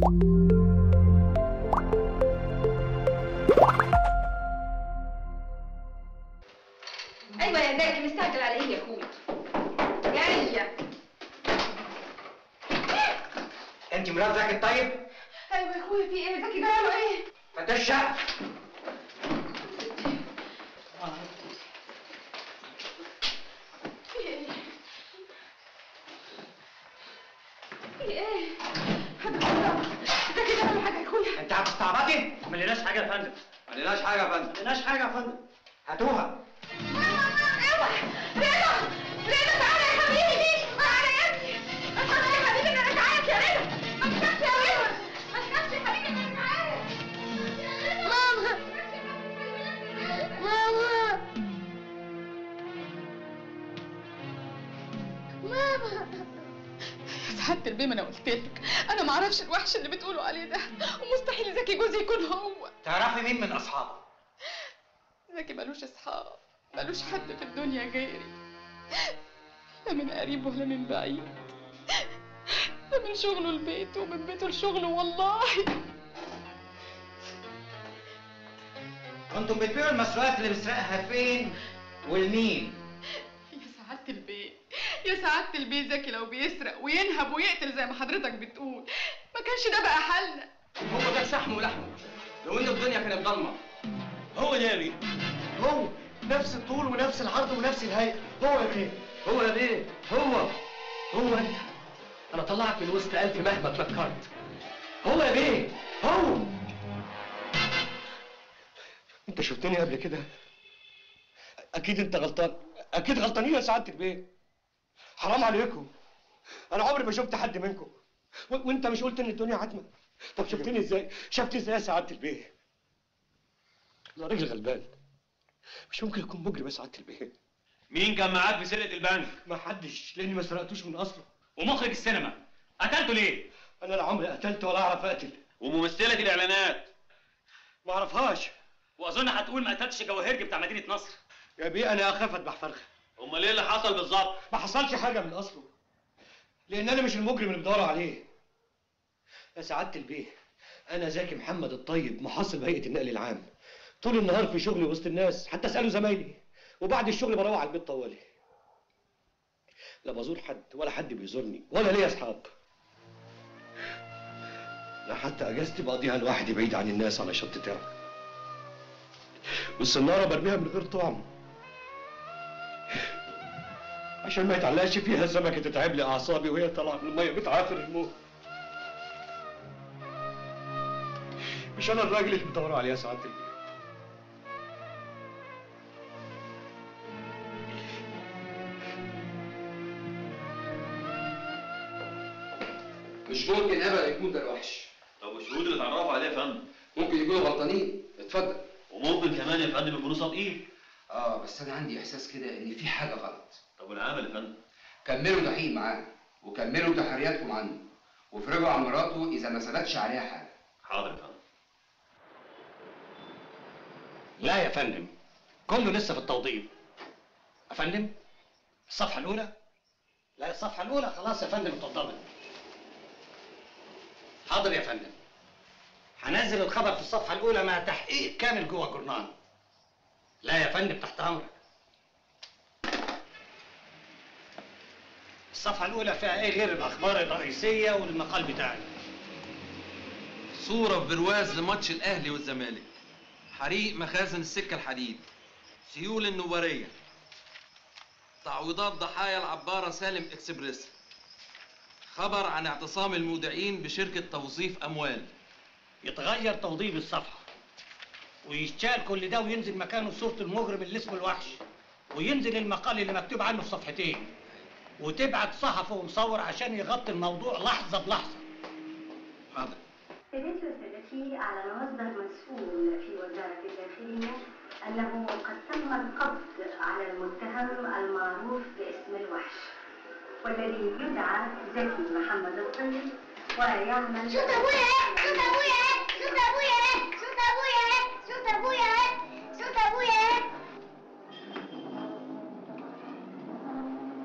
ايوه يا زكي مستعجل على ايه يا اخوي جايه انت مرات زكي الطيب ايوه يا اخويا في ايه زكي جراله ايه فتش الشقه في ايه في ايه حد بيضرب. زكي جراله حاجه يا اخويا انت هتستعبطي ما لقيناش حاجه يا فندم ما لقيناش حاجه يا فندم ما لقيناش حاجه يا فندم هاتوها اوعى رضا رضا تعالى يا حبيبي تعالى يا ابني ما تخافش يا حبيبي انا تعالى يا رضا ما تخافش يا رضا ما تخافش يا حبيبي انا تعالى ماما ماما ماما سعادة البيه ما انا قلت لك انا ما اعرفش الوحش اللي بتقولوا عليه ده ومستحيل زكي جوزي يكون هو تعرفي مين من اصحابه زكي ملوش اصحاب ملوش حد في الدنيا غيري لا من قريب ولا من بعيد لا من شغله لبيته ومن بيته لشغله والله انتم بتبيعوا المسروقات اللي بيسرقها فين والمين يا سعادة البيه يا سعادة البيه زكي لو بيسرق وينهب ويقتل زي ما حضرتك بتقول ما كانش ده بقى حالنا هو ده شحم ولحمه لو ان الدنيا كانت ضلمه هو ده يا بيه هو نفس الطول ونفس العرض ونفس الهيئة هو يا بيه هو يا بيه هو هو انت انا طلعك من وسط الف مهما اتنكرت هو يا بيه هو انت شفتني قبل كده اكيد انت غلطان اكيد غلطانين يا سعاده البيه حرام عليكم انا عمري ما شفت حد منكم و... وانت مش قلت ان الدنيا عتمه طب شفتني ازاي شفتني ازاي يا سعاده البيه ده راجل غلبان مش ممكن يكون مجرم يا سعاده البيه مين كان معاك في سرقه البنك ما حدش لاني ما سرقتوش من اصله ومخرج السينما قتلته ليه انا لا عمري قتلت ولا اعرف اقتل وممثله الاعلانات ما اعرفهاش واظن هتقول ما قتلتش جواهرجي بتاع مدينه نصر يا بيه انا اخاف اذبح فرخه امال ايه اللي حصل بالظبط ما حصلش حاجه من اصله لان انا مش المجرم اللي بدور عليه يا سعاده البيه انا زكي محمد الطيب محصل بهيئه النقل العام طول النهار في شغلي وسط الناس حتى اساله زمايلي وبعد الشغل بروح على البيت طوالي لا بزور حد ولا حد بيزورني ولا ليا اصحاب لا حتى اجازتي بقضيها لوحدي بعيد عن الناس على شط ترع والسناره برميها من غير طعم عشان ما يتعلقش فيها سمكه تتعب لي اعصابي وهي طالعه من الميه بتعافر الموت مش انا الراجل اللي بتدوروا عليه يا سعاده البيه مش ممكن ابدا يكون ده الوحش طب والشهود اللي اتعرفوا عليه يا فندم ممكن يكونوا غلطانين اتفضل وممكن كمان يا فندم يكونوا صادقين اه بس انا عندي احساس كده ان في حاجه غلط طب والعمل يا فندم كملوا تحقيق معاه وكملوا تحرياتكم عنه وافرجوا عن مراته اذا ما ثبتش عليها حاجه حاضر يا فندم لا يا فندم كله لسه في التوضيب يا فندم الصفحه الاولى لا الصفحه الاولى خلاص يا فندم اتوضبت حاضر يا فندم هنزل الخبر في الصفحه الاولى مع تحقيق كامل جوه الجورنال لا يا فندم تحت امرك الصفحه الاولى فيها ايه غير الاخبار الرئيسيه والمقال بتاعي صورة في برواز لماتش الأهلي والزمالك حريق مخازن السكة الحديد سيول النوبارية تعويضات ضحايا العبارة سالم إكسبريس خبر عن اعتصام المودعين بشركة توظيف أموال يتغير توضيب الصفحه ويشتغل كل ده وينزل مكانه صوره المجرم اللي اسمه الوحش وينزل المقال اللي مكتوب عنه في صفحتين وتبعت صحفي ومصور عشان يغطي الموضوع لحظه بلحظه حاضر سيدتي وسادتي أعلن مصدر مسؤول في وزارة الداخلية أنه قد تم القبض على المتهم المعروف باسم الوحش والذي يدعى زكي محمد الطيب ويعمل شوت ابويا شوت ابويا شوت ابويا شوت ابويا شوت ابويا شوت ابويا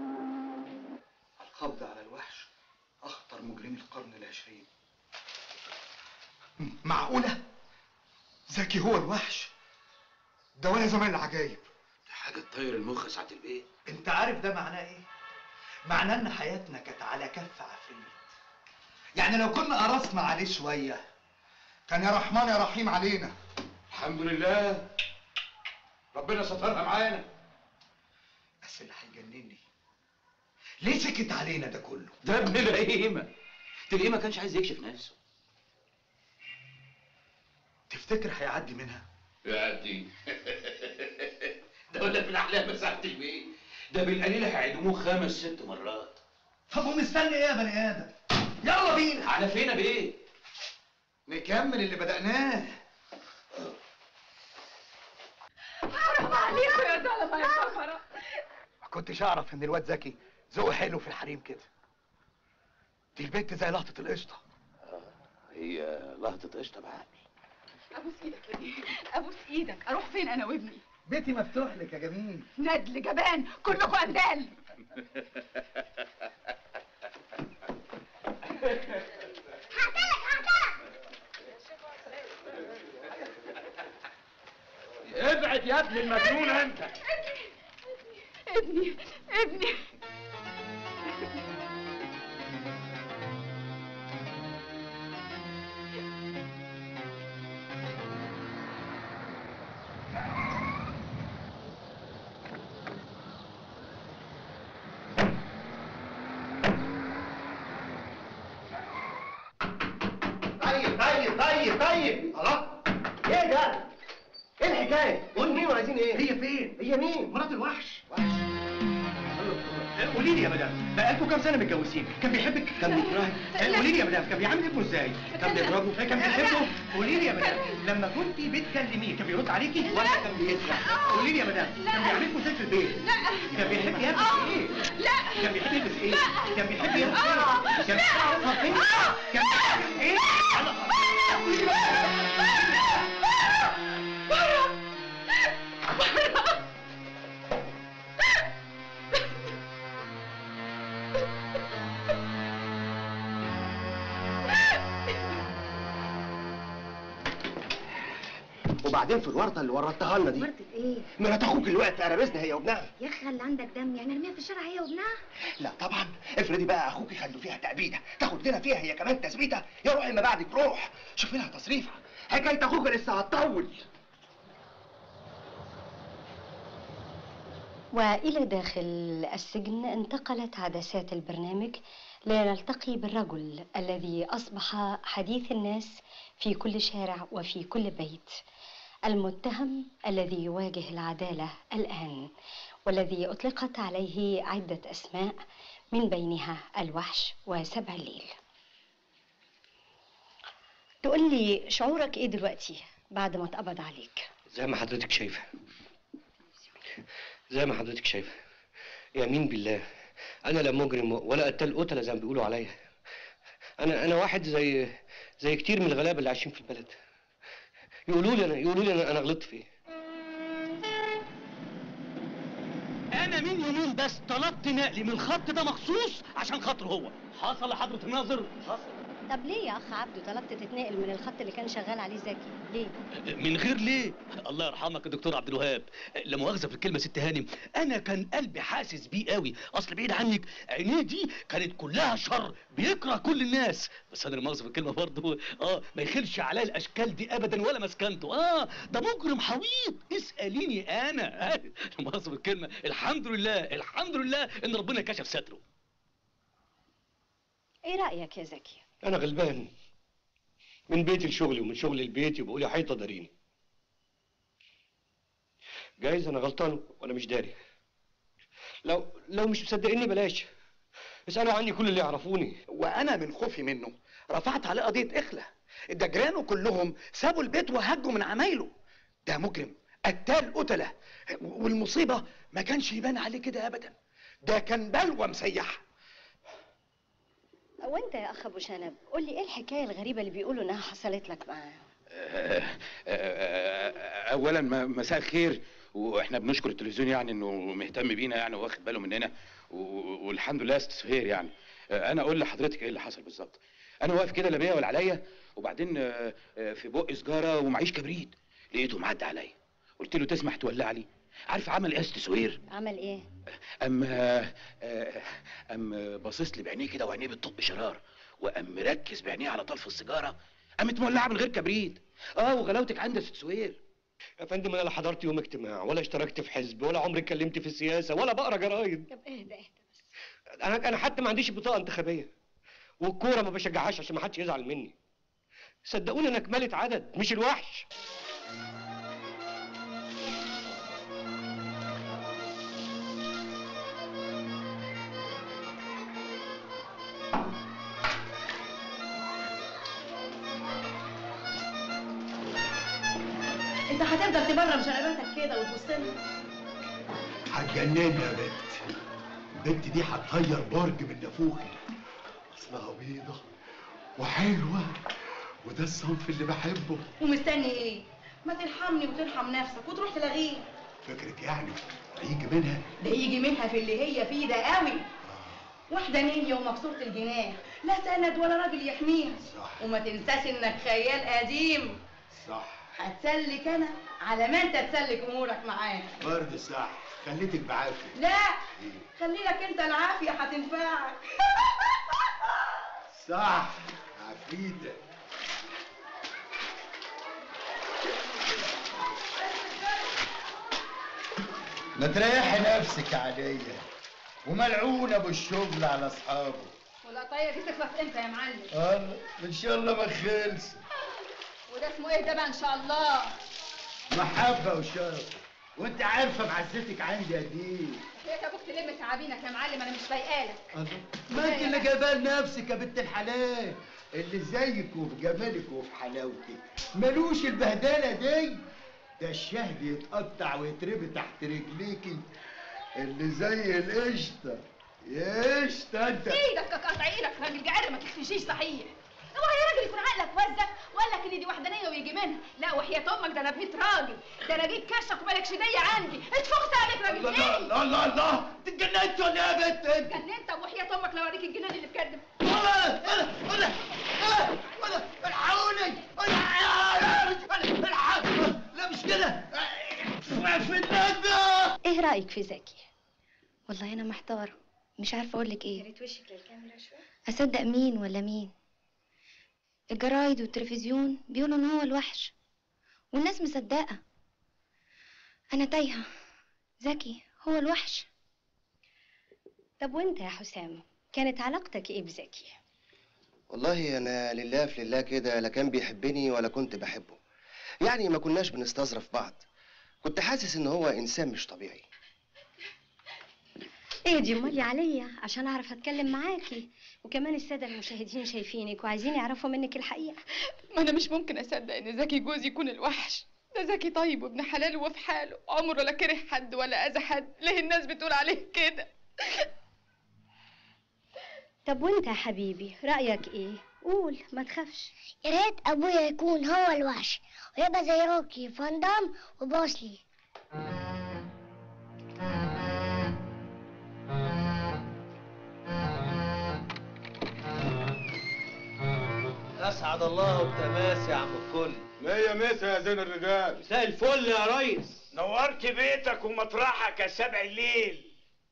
القبض على الوحش اخطر مجرمي القرن العشرين معقولة؟ زكي هو الوحش ده ولا زمان العجايب حاجه تطير المخ ساعه البيت انت عارف ده معناه ايه؟ معناه ان حياتنا كانت على كف عفريت يعني لو كنا قرصنا عليه شويه كان يا رحمن يا رحيم علينا الحمد لله ربنا سترها معانا بس اللي هيجنني ليه سكت علينا ده كله؟ ده ابن القيمه تلاقيه ما كانش عايز يكشف نفسه تفتكر هيعدي منها؟ يعدي ده ولا في الاحلام ساعه البيت ده بالقليل هيعدموه خمس ست مرات طب ومستني ايه يا بني ادم؟ يلا بينا على فين يا بيه نكمل اللي بدأناه حرام عليكم يا زلمه يا سمره ما كنتش اعرف ان الواد زكي ذوقه حلو في الحريم كده دي البنت زي لقطة القشطة هي لقطه قشطه بعقل ابوس ايدك يا بيه ابوس ايدك اروح فين انا وابني بيتي مفتوح لك يا جميل ندل جبان كلكم اندال ابعد يا ابن المجنون انت ابني ابني طيب طيب طيب طيب الله ايه ده؟ ايه الحكايه؟ قول مين وعايزين ايه؟ هي فين؟ هي مين؟ مرات الوحش قولي لي يا مدام بقالكم كام سنه متجوزين؟ كان بيحبك؟ كان بيكرهك؟ قولي لي يا مدام كان بيعامل ابنه ازاي؟ كان بيضربه؟ كان بيحبه؟ قولي لي يا مدام لما كنت بتكلميه كان بيرد عليكي ولا كان بيسرح؟ قولي لي يا مدام كان بيعملكوا ازاي في البيت؟ لا كان بيحب يلبس ايه؟ لا كان بيحب يلبس ايه؟ كان بيحب يلبس ايه؟ كان بيعرفها فين؟ كان بيحب ايه؟ قولي لي بقى. وبعدين في الورطه اللي ورطتها لنا دي ورطة ايه؟ مرات اخوك اللي وقعت في قرابيزنا هي وابنها يا اخي اللي عندك دم يعني ارميها في الشارع هي وابنها؟ لا طبعا افرضي بقى اخوك يخلوا فيها تأبيدة تاخد لنا فيها هي كمان تثبيته يا روحي ما بعدك روح شوفي لها تصريفه حكايه اخوك لسه هتطول وإلى داخل السجن انتقلت عدسات البرنامج لنلتقي بالرجل الذي أصبح حديث الناس في كل شارع وفي كل بيت المتهم الذي يواجه العدالة الآن والذي أطلقت عليه عدة أسماء من بينها الوحش وسبع الليل تقول لي شعورك إيه دلوقتي بعد ما اتقبض عليك زي ما حضرتك شايفه زي ما حضرتك شايفه يمين بالله انا لا مجرم ولا قتال قتله زي ما بيقولوا عليا انا انا واحد زي زي كتير من الغلابه اللي عايشين في البلد يقولوا لي انا يقولوا لي انا انا غلطت في ايه انا من يومين بس طلبت نقلي من الخط ده مخصوص عشان خاطره هو حصل لحضرة الناظر حصل طب ليه يا اخ عبده طلبت تتنقل من الخط اللي كان شغال عليه زكي ليه من غير ليه الله يرحمك يا دكتور عبد الوهاب لا مؤاخذه في الكلمه ست هانم انا كان قلبي حاسس بيه قوي اصل بعيد عنك عينيه دي كانت كلها شر بيكره كل الناس بس انا لا مؤاخذه في الكلمه برضه اه ما يخلش عليا الاشكال دي ابدا ولا مسكنته اه ده مجرم حويط اساليني انا لا مؤاخذه في الكلمه الحمد لله الحمد لله ان ربنا كشف ستره ايه رايك يا زكي انا غلبان من بيتي لشغلي ومن شغلي لبيتي وبقول يا حيطه داريني جايز انا غلطان وانا مش داري لو لو مش مصدقيني بلاش اسالوا عني كل اللي يعرفوني وانا من خوفي منه رفعت عليه قضيه اخلة ده جيرانه كلهم سابوا البيت وهجوا من عمايله ده مجرم قتال قتله والمصيبه ما كانش يبان عليه كده ابدا ده كان بلوى مسيحه وانت يا اخ ابو شنب قول لي ايه الحكايه الغريبه اللي بيقولوا انها حصلت لك معاه اولا م- مساء الخير واحنا بنشكر التلفزيون يعني انه مهتم بينا يعني واخد باله مننا و- والحمد لله استاذ سهير يعني انا اقول لحضرتك ايه اللي حصل بالظبط انا واقف كده لا بيا ولا عليا وبعدين آه، آه، في بق سجاره ومعيش كبريت لقيته معدي عليا قلت له تسمح تولع لي عارف عمل ايه يا ست سوير عمل ايه ام آه، آه، ام باصص لي بعينيه كده وعينيه بتطق شرار وام مركز بعينيه على طرف السيجاره قامت مولعه من غير كبريت اه وغلاوتك عندي يا ست سوير يا فندم انا لا حضرت يوم اجتماع ولا اشتركت في حزب ولا عمري اتكلمت في السياسه ولا بقرا جرايد طب اهدى اهدى انا انا حتى ما عنديش بطاقه انتخابيه والكوره ما بشجعهاش عشان ما حدش يزعل مني صدقوني انا كمالة عدد مش الوحش انت هتفضل تبرم شنباتك كده وتبص لنا هتجننا يا بنت البنت دي هتطير برج من نافوخي اصلها بيضة وحلوة وده الصنف اللي بحبه ومستني ايه ما ترحمني وترحم نفسك وتروح تلاغيه فكرك يعني هيجي منها ده يجي منها في اللي هي فيه ده قوي واحدة نية ومكسورة الجناح لا سند ولا راجل يحميها وما تنساش انك خيال قديم صح هتسلك انا على ما انت تسلك امورك معايا برضه صح خليتك بعافية لا خلي لك انت العافية هتنفعك صح عفريتة ما تريحي نفسك عليا وملعون ابو الشغل على اصحابه والقطاية دي تخلص امتى يا معلم الله ان شاء الله ما خلص وده اسمه ايه ده بقى ان شاء الله محبة وشرف وانت عارفة معزتك عندي قد ايه يا ابوك تلم تعابينك يا معلم انا مش فايقالك الله ما انت اللي جايباه لنفسك يا بنت الحلال اللي زيك وفي جمالك وفي حلاوتك ملوش البهدله دي ده الشهد يتقطع ويتربي تحت رجليكي اللي زي القشطه يا قشطه انت ايدك قطع ايدك راجل جعر ما تخفشيش صحيح هو يا راجل يكون عقلك وزك ولا ان دي وحدانيه ويجي منها لا وحياه امك ده انا بقيت راجل ده انا جيت كشك ومالكش ديه عندي اتفخت عليك راجل الله ايه الله الله الله انت اتجننت ولا ايه يا بنت انت؟ اتجننت طب وحياه امك لو اوريك الجنان اللي بكدب انا انا انا انا الحقوني انا الحقوني لا مش كده في الندى ايه رايك في زكي والله انا محتاره مش عارفه اقول لك ايه ريت وشك للكاميرا شويه اصدق مين ولا مين الجرايد والتلفزيون بيقولوا ان هو الوحش والناس مصدقه انا تايهه زكي هو الوحش طب وانت يا حسام كانت علاقتك ايه بزكي والله انا لله في لله كده لا كان بيحبني ولا كنت بحبه يعني ما كناش بنستظرف بعض كنت حاسس ان هو انسان مش طبيعي ايه دي امال عليا عشان اعرف اتكلم معاكي وكمان الساده المشاهدين شايفينك وعايزين يعرفوا منك الحقيقه ما انا مش ممكن اصدق ان زكي جوزي يكون الوحش ده زكي طيب وابن حلال وفي حاله عمره لا كره حد ولا اذى حد ليه الناس بتقول عليه كده طب وانت يا حبيبي رايك ايه قول ما تخافش يا ريت ابويا يكون هو الوحش ويبقى زي روكي فاندام وبوسلي اسعد الله بتماس يا عم الكل مية مسا يا زين الرجال مساء الفل يا ريس نورت بيتك ومطرحك يا سبع الليل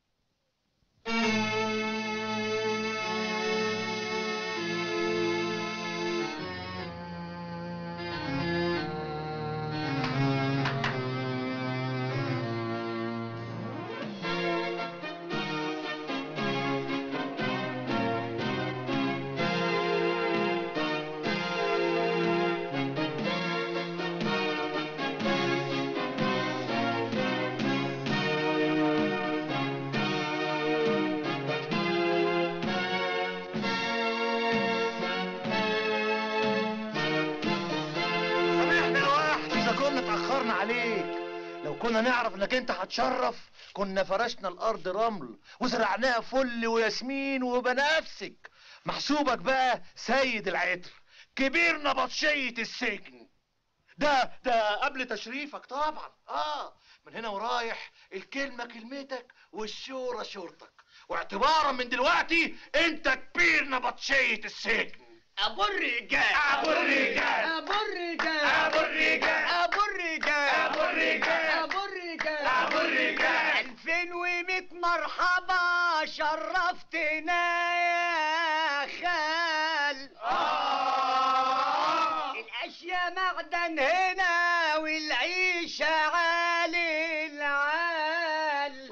سامحنا يا واحد اذا كنا اتاخرنا عليك لو كنا نعرف انك انت هتشرف كنا فرشنا الارض رمل وزرعناها فل وياسمين وبنفسك محسوبك بقى سيد العطر كبير نبطشية السجن ده ده قبل تشريفك طبعا اه من هنا ورايح الكلمة كلمتك والشورة شورتك واعتبارا من دلوقتي انت كبير نبطشية السجن ابو الرجال أبو الرجال. ابو الرجال أبو الرجال. ابو الرجال أبو الرجال. ابو الرجال أبو الرجال. 2100 مرحبا شرفتنا يا خال الاشياء معدن هنا والعيشه عالي العال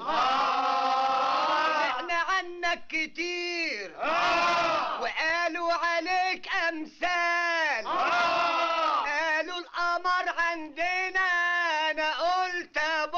سمعنا عنك كتير وقالوا عليك امثال قالوا القمر عندنا انا قلت ابو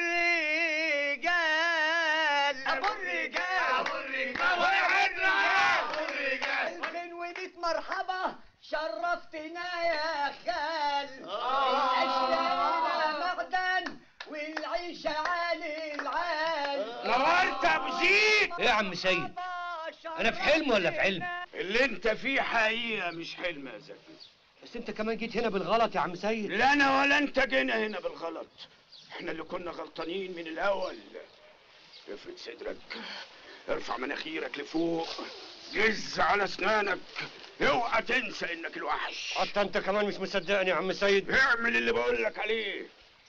الرجال ابو الرجال ابو الرجال ابو الرجال 2100 مرحبا شرفتنا يا خال الاشياء معدن والعيشه عالي العال نورت يا ابو زيد ايه يا عم سيد انا في حلم ولا في علم اللي انت فيه حقيقه مش حلم يا زكي بس انت كمان جيت هنا بالغلط يا عم سيد لا انا ولا انت جينا هنا بالغلط احنا اللي كنا غلطانين من الاول افرد صدرك ارفع مناخيرك لفوق جز على اسنانك اوعى تنسى انك الوحش حتى انت كمان مش مصدقني يا عم سيد اعمل اللي بقول لك عليه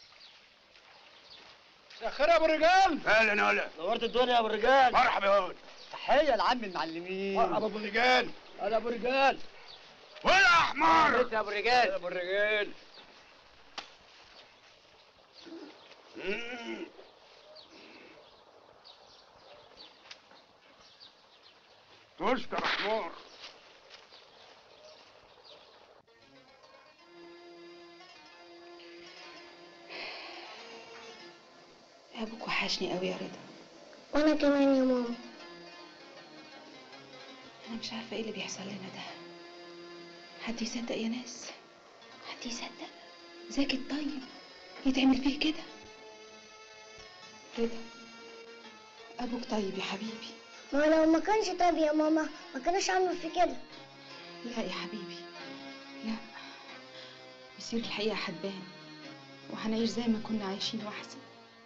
سخر يا ابو الرجال اهلا ولا نورت الدنيا يا ابو الرجال مرحبا يا ولد تحيه لعم المعلمين مرحبا ابو الرجال انا ابو رجال ولا يا حمار يا ابو رجال ابو الرجال مم. تشكر يا حمار ابوك وحشني قوي يا رضا وانا كمان يا ماما انا مش عارفه ايه اللي بيحصل لنا ده حد يصدق يا ناس حد يصدق زكي الطيب يتعمل فيه كده رضا ابوك طيب يا حبيبي ما لو ما كانش طيب يا ماما ما كانوش عملوا في كده لا يا حبيبي لا مصير الحقيقه هتبان وهنعيش زي ما كنا عايشين واحسن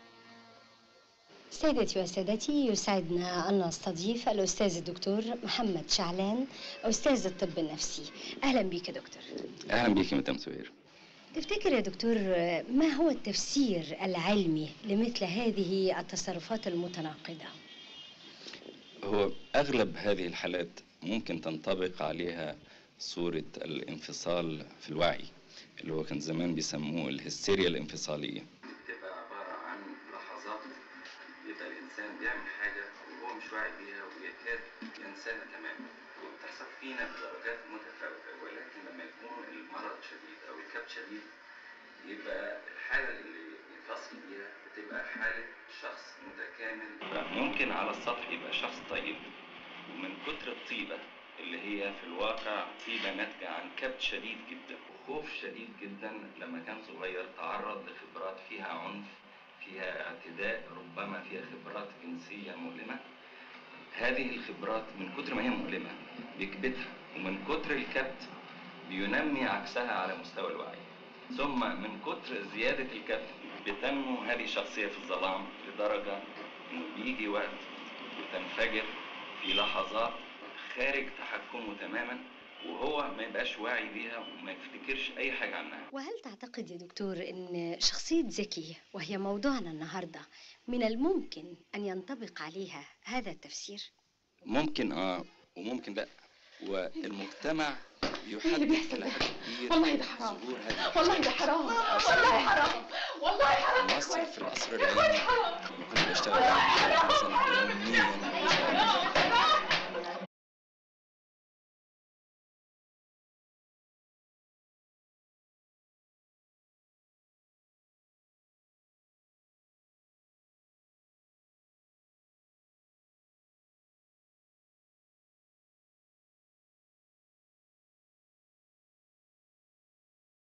سيدتي وسادتي يسعدنا أن نستضيف الأستاذ الدكتور محمد شعلان أستاذ الطب النفسي أهلا بك يا دكتور اهلا بيك يا مدام سهير تفتكر يا دكتور ما هو التفسير العلمي لمثل هذه التصرفات المتناقضة؟ هو اغلب هذه الحالات ممكن تنطبق عليها صورة الانفصال في الوعي اللي هو كان زمان بيسموه الهستيريا الانفصالية بتبقى عبارة عن لحظات يبقى الإنسان بيعمل حاجة وهو مش واعي بيها ويكاد ينساها تماما وبتحصل فينا بدرجات متفاوتة ولكن لما يكون المرض شديد أو الكبت شديد يبقى الحالة اللي يتصل بيها بتبقى حالة شخص متكامل ممكن على السطح يبقى شخص طيب ومن كتر الطيبة اللي هي في الواقع طيبة ناتجة عن كبت شديد جدا وخوف شديد جدا لما كان صغير تعرض لخبرات فيها عنف فيها اعتداء ربما فيها خبرات جنسية مؤلمة هذه الخبرات من كتر ما هي مؤلمة بيكبتها ومن كتر الكبت بينمي عكسها على مستوى الوعي ثم من كتر زيادة الكبت بتنمو هذه الشخصية في الظلام لدرجة إنه بيجي وقت وتنفجر في لحظات خارج تحكمه تماما وهو ما يبقاش واعي بيها وما يفتكرش أي حاجة عنها وهل تعتقد يا دكتور أن شخصية زكي وهي موضوعنا النهاردة من الممكن أن ينطبق عليها هذا التفسير؟ ممكن اه وممكن لا والمجتمع يحدد بيحصل إلى حد كبير والله ده حرام. ظهور هذه والله ده حرام والله حرام والله حرام يا مصر اخواتي في العصر يا اخواتي العلمي حرام كنت بشتغل